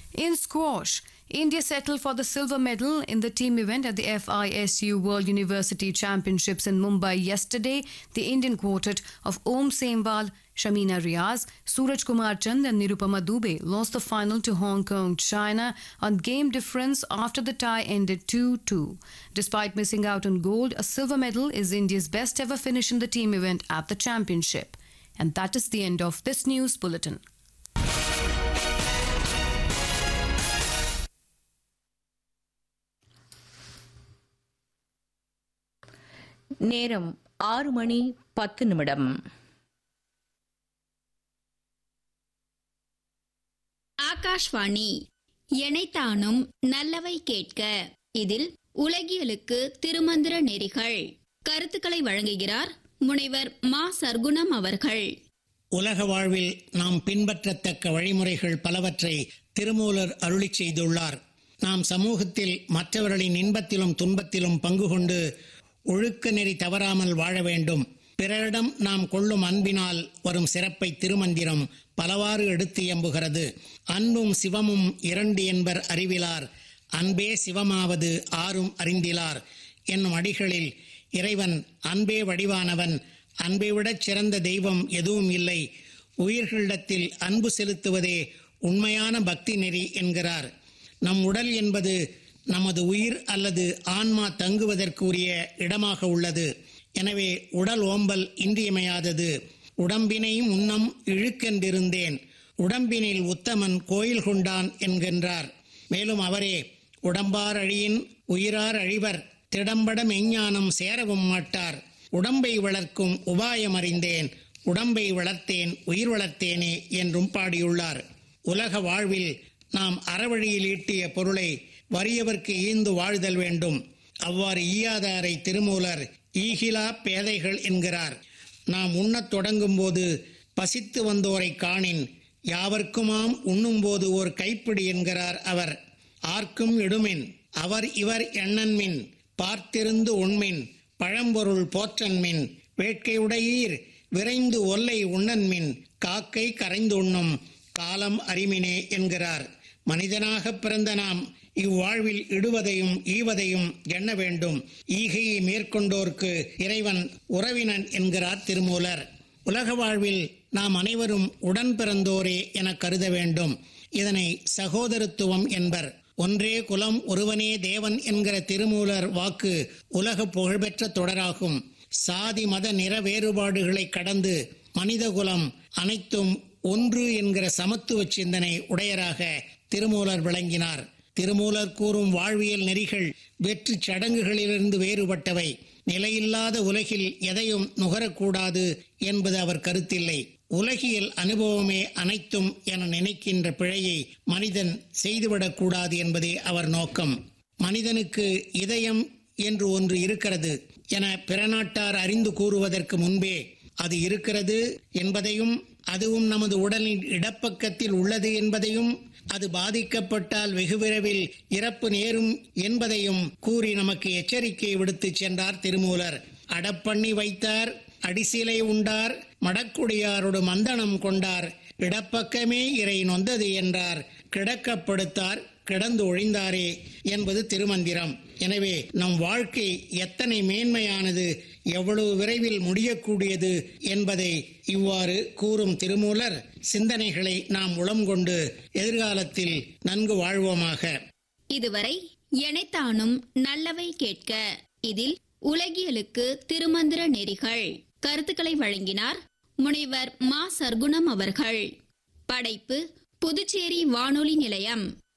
In squash, India settled for the silver medal in the team event at the FISU World University Championships in Mumbai yesterday. The Indian quartet of Om Semwal, Shamina Riaz, Suraj Kumar Chand, and Nirupama Dubey lost the final to Hong Kong, China on game difference after the tie ended 2 2. Despite missing out on gold, a silver medal is India's best ever finish in the team event at the championship. And that is the end of this news bulletin. நேரம் ஆறு மணி பத்து நிமிடம் ஆகாஷ்வாணி எனைத்தானும் நல்லவை கேட்க இதில் உலகியலுக்கு திருமந்திர நெறிகள் கருத்துக்களை வழங்குகிறார் முனைவர் மா சர்க்குணம் அவர்கள் உலக வாழ்வில் நாம் பின்பற்றத்தக்க வழிமுறைகள் பலவற்றை திருமூலர் அருளிச் செய்துள்ளார் நாம் சமூகத்தில் மற்றவர்களின் இன்பத்திலும் துன்பத்திலும் பங்கு கொண்டு ஒழுக்க நெறி தவறாமல் வாழ வேண்டும் பிறரிடம் நாம் கொள்ளும் அன்பினால் வரும் சிறப்பை திருமந்திரம் பலவாறு எடுத்து எம்புகிறது அன்பும் சிவமும் இரண்டு என்பர் அறிவிலார் அன்பே சிவமாவது ஆரும் அறிந்திலார் என்னும் அடிகளில் இறைவன் அன்பே வடிவானவன் அன்பை விடச் சிறந்த தெய்வம் எதுவும் இல்லை உயிர்களிடத்தில் அன்பு செலுத்துவதே உண்மையான பக்தி நெறி என்கிறார் நம் உடல் என்பது நமது உயிர் அல்லது ஆன்மா தங்குவதற்குரிய இடமாக உள்ளது எனவே உடல் ஓம்பல் இன்றியமையாதது உடம்பினை முன்னம் இழுக்கென்றிருந்தேன் உடம்பினில் உத்தமன் கோயில் கொண்டான் என்கின்றார் மேலும் அவரே உடம்பார் அழியின் உயிரார் அழிவர் திடம்பட மெஞ்ஞானம் சேரவும் மாட்டார் உடம்பை வளர்க்கும் உபாயம் அறிந்தேன் உடம்பை வளர்த்தேன் உயிர் வளர்த்தேனே என்றும் பாடியுள்ளார் உலக வாழ்வில் நாம் அறவழியில் ஈட்டிய பொருளை வறியவர்க்கு ஈந்து வாழ்தல் வேண்டும் அவ்வாறு ஈயாதாரை திருமூலர் ஈகிலா பேதைகள் என்கிறார் நாம் உண்ணத் தொடங்கும் போது பசித்து வந்தோரை காணின் யாவர்க்குமாம் உண்ணும்போது ஒரு கைப்பிடி என்கிறார் அவர் ஆர்க்கும் இடுமின் அவர் இவர் எண்ணன்மின் பார்த்திருந்து உண்மின் பழம்பொருள் போற்றன்மின் வேட்கையுடையீர் விரைந்து ஒல்லை உண்ணன்மின் காக்கை கரைந்து உண்ணும் காலம் அறிமினே என்கிறார் மனிதனாக பிறந்த நாம் இவ்வாழ்வில் இடுவதையும் ஈவதையும் எண்ண வேண்டும் ஈகையை மேற்கொண்டோர்க்கு இறைவன் உறவினன் என்கிறார் திருமூலர் உலக வாழ்வில் நாம் அனைவரும் உடன் பிறந்தோரே என கருத வேண்டும் இதனை சகோதரத்துவம் என்பர் ஒன்றே குலம் ஒருவனே தேவன் என்கிற திருமூலர் வாக்கு உலக புகழ்பெற்ற தொடராகும் சாதி மத நிற வேறுபாடுகளை கடந்து மனித குலம் அனைத்தும் ஒன்று என்கிற சமத்துவ சிந்தனை உடையராக திருமூலர் விளங்கினார் திருமூலர் கூறும் வாழ்வியல் நெறிகள் வெற்று சடங்குகளிலிருந்து வேறுபட்டவை நிலையில்லாத உலகில் எதையும் நுகரக்கூடாது என்பது அவர் கருத்தில்லை உலகியல் அனுபவமே அனைத்தும் என நினைக்கின்ற பிழையை மனிதன் செய்துவிடக்கூடாது என்பதே அவர் நோக்கம் மனிதனுக்கு இதயம் என்று ஒன்று இருக்கிறது என பிற நாட்டார் அறிந்து கூறுவதற்கு முன்பே அது இருக்கிறது என்பதையும் அதுவும் நமது உடலின் இடப்பக்கத்தில் உள்ளது என்பதையும் அது பாதிக்கப்பட்டால் வெகு விரைவில் இறப்பு நேரும் என்பதையும் கூறி நமக்கு எச்சரிக்கை விடுத்துச் சென்றார் திருமூலர் அடப்பண்ணி வைத்தார் அடிசிலை உண்டார் மடக்குடியாரோடு மந்தனம் கொண்டார் இடப்பக்கமே இறை நொந்தது என்றார் கிடக்கப்படுத்தார் கிடந்து ஒழிந்தாரே என்பது திருமந்திரம் எனவே நம் வாழ்க்கை எத்தனை மேன்மையானது எவ்வளவு விரைவில் முடியக்கூடியது என்பதை இவ்வாறு கூறும் திருமூலர் சிந்தனைகளை நாம் உளம் கொண்டு எதிர்காலத்தில் நன்கு வாழ்வோமாக இதுவரை எனைத்தானும் நல்லவை கேட்க இதில் உலகியலுக்கு திருமந்திர நெறிகள் கருத்துக்களை வழங்கினார் முனைவர் மா சர்க்குணம் அவர்கள் படைப்பு புதுச்சேரி வானொலி நிலையம்